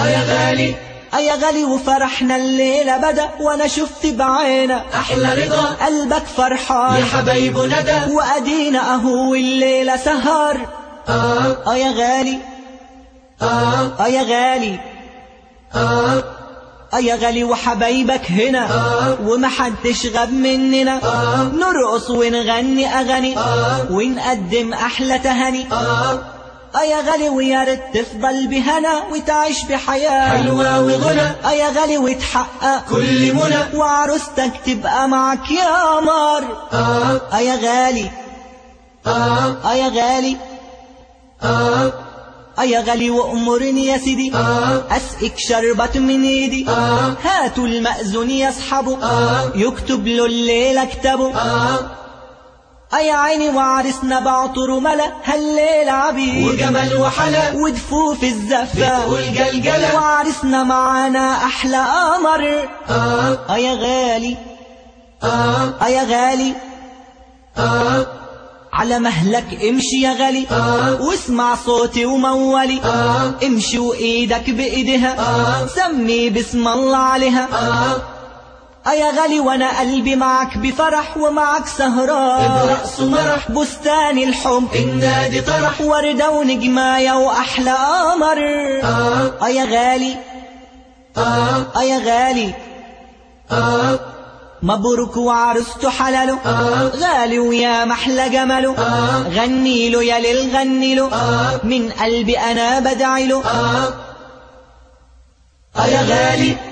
اه يا غالي اه يا غالي وفرحنا الليلة بدا وانا شفت بعينك احلى رضا قلبك فرحان يا حبايب ندى وادينا اهو الليلة سهر اه اه يا غالي اه اه يا غالي اه اه يا غالي وحبايبك هنا آه. ومحدش غاب مننا آه. نرقص ونغني اغاني آه. ونقدم احلى تهاني اه اه يا غالي ويا ريت تفضل بهنا وتعيش بحياة حلوة وغنى اه يا غالي وتحقق كل منى وعروستك تبقى معك يا قمر اه اه يا غالي اه اه يا غالي اه اه يا غالي وامرني يا سيدي آه. اسقك شربت من ايدي آه. هاتوا المأذون يصحبه آه. يكتب له الليلة كتبه اه اه يا عيني وعرسنا بعطر ملا هالليلة عبيد وجمال وحلا ودفوف الزفة بتقول جلجلة وعرسنا معانا احلى قمر اه اه يا غالي اه اه يا غالي اه على مهلك امشي يا غالي آه. واسمع صوتي ومولي آه. امشي وايدك بايدها آه. سمي بسم الله عليها اه اه يا غالي وانا قلبي معك بفرح ومعك سهران برقص ومرح بستان الحب النادي طرح وردة ونجماية واحلى قمر اه اه يا غالي اه اه يا غالي اه مبروك وعرسته حلاله آه. غالي ويا محلى جمله آه. غني له يا ليل غني له آه. من قلبي انا بدعي له اه اه يا غالي